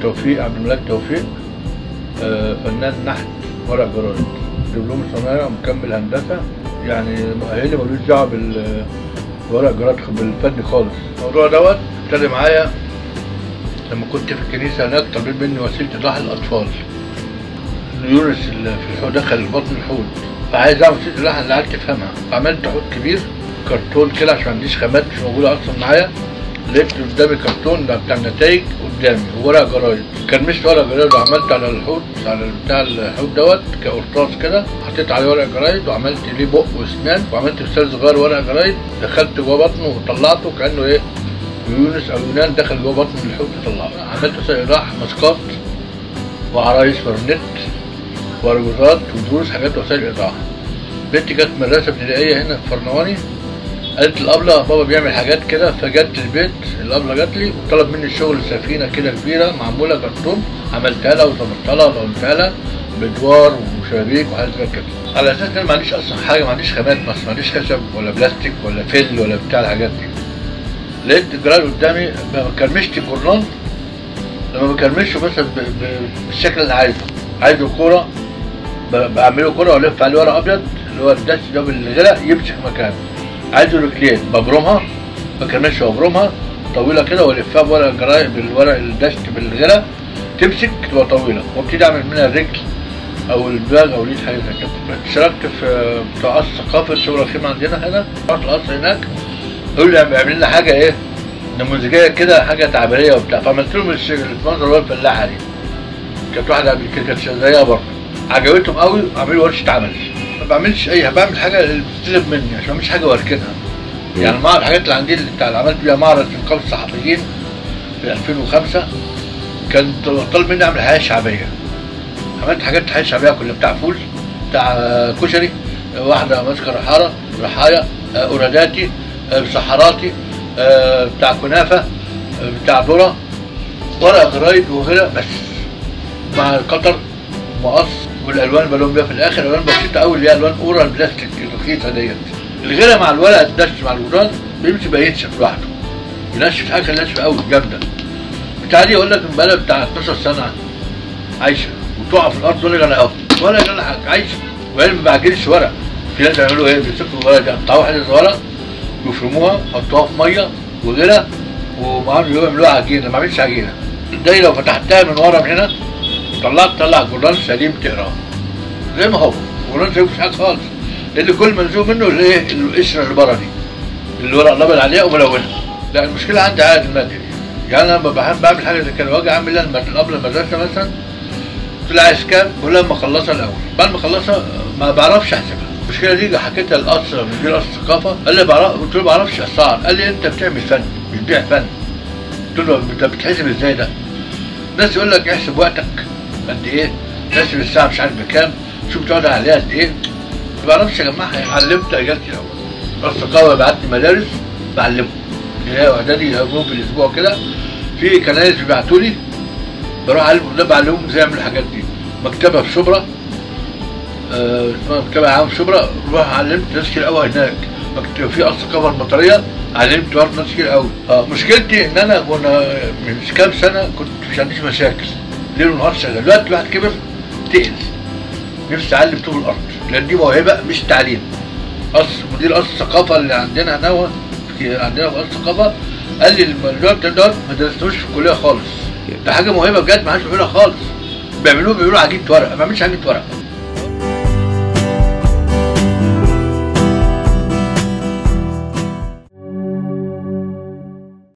توفيق عبد الملاك توفيق آه، فنان نحت ورق جرايد دبلوم صنايع ومكمل هندسه يعني مؤهلي ملوش دعوه بال ورق جرايد بالفن خالص الموضوع دوت ابتدى معايا لما كنت في الكنيسه هناك طالبين مني وسيله ايضاح الاطفال يونس اللي في الحوض دخل بطن الحوض فعايز اعمل وسيله ايضاح اللي عايز تفهمها فعملت حوض كبير كرتون كده عشان ما عنديش خامات مش موجوده اصلا معايا لقيت قدامي كرتون ده بتاع النتائج قدامي وورق جرايد كرمشت ورق جرايد وعملت على الحوض على بتاع الحوض دوت كقرطاس كده حطيت عليه ورق جرايد وعملت ليه بق واسنان وعملت مثال صغير ورق جرايد دخلت جوه بطنه وطلعته كانه ايه يونس او يونان دخل جوه بطن الحوت طلعه عملت وسائل ايضاح ماسكات وعرايس برنت ورجوزات ودروس حاجات وسائل ايضاح بنتي كانت مدرسه ابتدائيه هنا في فرنواني قالت الابله بابا بيعمل حاجات كده فجت البيت الابله جات لي وطلب مني شغل سفينه كده كبيره معموله كرتون عملتها لها وظبطتها لها ولونتها لها بدوار وشبابيك وحاجات زي كده على اساس ان انا ما عنديش اصلا حاجه ما عنديش خامات بس ما عنديش خشب ولا بلاستيك ولا فل ولا بتاع الحاجات دي لقيت الجرال قدامي ما كرمشت الجرنان لما بكرمشه مثلا ب- ب- بالشكل اللي عايزه عايزه كوره ب- بعمله كوره والف عليه ورق ابيض اللي هو الدش ده بالغلاء يمسك مكانه عايزه رجلين ببرمها بكرمشها وابرمها طويله كده والفها بورق جراي بالورق الدشت بالغلاء تمسك تبقى طويله وابتدي اعمل منها الرجل او الدماغ او ليد حاجه زي كده اشتركت في بتوع قصر ثقافه شغل الخيمه عندنا هنا رحت القصر هناك قالوا لي اعمل لنا حاجه ايه نموذجيه كده حاجه تعبيريه وبتاع فعملت لهم الش- المنظر اللي هو الفلاحه دي كانت واحده قبل كده كانت زيها برضه عجبتهم قوي عملوا ورشه عمل ما بعملش اي بعمل حاجه اللي بتطلب مني عشان ما بعملش حاجه واركنها يعني مع الحاجات اللي عندي اللي بتاع اللي عملت بيها معرض في نقابه الصحفيين في 2005 كان طالب مني اعمل حياه شعبيه عملت حاجات حياه شعبيه كلها بتاع فول بتاع آه، كشري آه، واحده ماسكه رحاره رحايا آه، اوراداتي آه، سحراتي آه، بتاع كنافه آه، بتاع ذره ورق جرايد وغيره بس مع القطر مقص والالوان بلون بيها في الاخر الوان بسيطه قوي اللي هي الوان اورا البلاستيك الرخيصه ديت الغيره مع الورق الدش مع الجدران بيمشي بقى ينشف لوحده ينشف حاجه ناشفه قوي جامده بتاع دي يقول لك من بقالها بتاع 12 سنه عايشه وتقع في الارض ولا انا اهو ولا انا حاجه عايشه وهي ما بعجنش ورق في ناس بيعملوا ايه بيمسكوا الورق دي يقطعوها حته صغيره يفرموها يحطوها في ميه وغيرها ومعاهم يعملوها عجينه ما بعملش عجينه ده لو فتحتها من ورا من هنا طلعت طلع جرنان سليم تقراه زي ما هو جرنان سليم مفيش حاجه خالص اللي كل منزوم منه الايه القشره اللي بره دي اللي ورق الابيض عليها وملونه لا المشكله عندي عادي المادي يعني انا لما بحب بعمل حاجه زي كده واجي اعمل لها المد- قبل المدرسه مثلا طلع عايز كام بقول لها اما اخلصها الاول بعد ما اخلصها ما بعرفش احسبها المشكله دي حكيتها للقصر مدير قصر الثقافه قال لي بعرف قلت له ما بعرفش اسعار قال لي انت بتعمل فن بتبيع فن قلت له انت بتحسب ازاي ده؟ ناس يقول لك احسب وقتك قد ايه؟ تحسب الساعه مش عارف بكام شوف بتقعد عليها قد ايه؟ ما بعرفش اجمعها علمت اجازتي الاول قصر الثقافه بعت لي مدارس بعلمهم اللي هي اعدادي يوم في الاسبوع كده في كنايس بيبعتوا لي بروح اعلمهم ده بعلمهم ازاي يعملوا الحاجات دي مكتبه في شبرا آه، اسمها مكتبه عام في شبرا بروح علمت ناس كتير قوي هناك مكتبه في قصر الثقافه المطريه علمت برضه ناس كتير قوي اه مشكلتي ان انا وانا من كام سنه كنت مش عنديش مشاكل ليل ونهار شغال دلوقتي الواحد كبر تقل نفسي اعلم طول الارض لان دي موهبه مش تعليم قصر مدير قصر الثقافه اللي عندنا هنا هو في عندنا في قصر الثقافه قال لي الوقت دوت ما درستوش في الكليه خالص ده حاجه موهبه بجد ما حدش بيعملها خالص بيعملوه بيعملوا عجينه ورق ما بعملش عجينه ورق